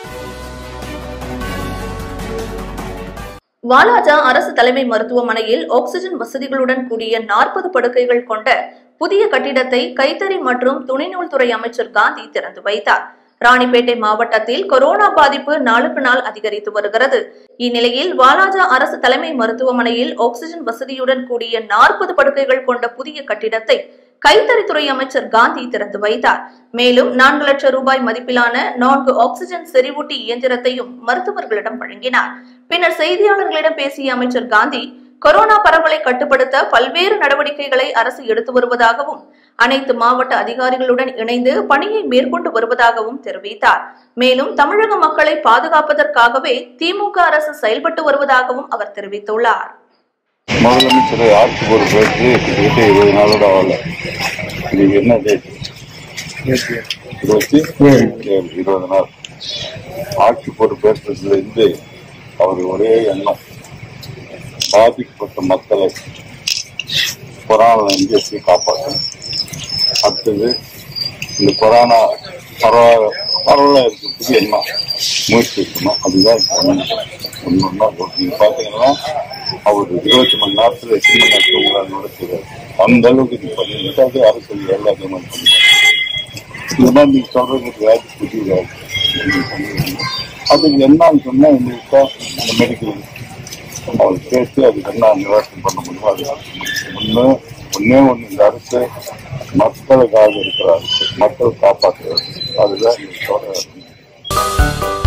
வாலாஜா அரசு தலைமை மருத்துவமனையில் ஆக்ஸிஜன் வசதிகளுடன் கூடிய நாற்பது படுக்கைகள் கொண்ட புதிய கட்டிடத்தை கைத்தறி மற்றும் துணிநூல்துறை அமைச்சர் காந்தி திறந்து வைத்தார் ராணிப்பேட்டை மாவட்டத்தில் கொரோனா பாதிப்பு நாளுக்கு நாள் அதிகரித்து வருகிறது இந்நிலையில் வாலாஜா அரசு தலைமை மருத்துவமனையில் ஆக்ஸிஜன் வசதியுடன் கூடிய நாற்பது படுக்கைகள் கொண்ட புதிய கட்டிடத்தை கைத்தறித்துறை அமைச்சர் காந்தி திறந்து வைத்தார் மேலும் நான்கு லட்சம் ரூபாய் மதிப்பிலான நான்கு ஆக்ஸிஜன் செறிவூட்டி இயந்திரத்தையும் மருத்துவர்களிடம் வழங்கினார் பின்னர் செய்தியாளர்களிடம் பேசிய அமைச்சர் காந்தி கொரோனா பரவலை கட்டுப்படுத்த பல்வேறு நடவடிக்கைகளை அரசு எடுத்து வருவதாகவும் அனைத்து மாவட்ட அதிகாரிகளுடன் இணைந்து பணியை மேற்கொண்டு வருவதாகவும் தெரிவித்தார் மேலும் தமிழக மக்களை பாதுகாப்பதற்காகவே திமுக அரசு செயல்பட்டு வருவதாகவும் அவர் தெரிவித்துள்ளார் முதலமைச்சரை ஆட்சி பொறுப்பேற்று கிட்டத்தட்ட இருபது நாளோட ஆகல இன்னைக்கு என்ன டேட் இருபத்தி ஏழு, இருபது நாள் ஆட்சி பொறுப்பேற்றதுல இருந்து அவர் ஒரே எண்ணம் பாதிக்கப்பட்ட மக்களை கொரோனா இருந்து எப்படி காப்பாற்றணும் அடுத்தது இந்த கொரோனா பரவ பரவல இருக்கிறதுக்கு என்ன முயற்சி இருக்கணும் அதுதான் ஒன்று ஒன்றா நீங்க பாத்தீங்கன்னா அவர் இருபத்தி மணி நேரத்துல சின்ன நேரத்தில் உங்களால் நடத்துறாரு அந்த அளவுக்கு இது பண்ணிட்டு அரசு எல்லாத்தையும் பண்ணுறாங்க இந்த மாதிரி நீங்க சொல்றது வேலை புதிய வேலை நீங்க சொல்றீங்க. அதுக்கு என்னன்னு சொன்னா எங்களுக்கு இந்த மெடிக்கல் அவர் பேசி அதுக்கு என்ன நிவாரணம் பண்ண முடியுமோ அது ஒண்ணு ஒன்னே ஒண்ணு இந்த அரசு மக்களுக்காக இருக்கிற அரசு மக்கள் காப்பாற்றுறது அதுதான் எங்களோட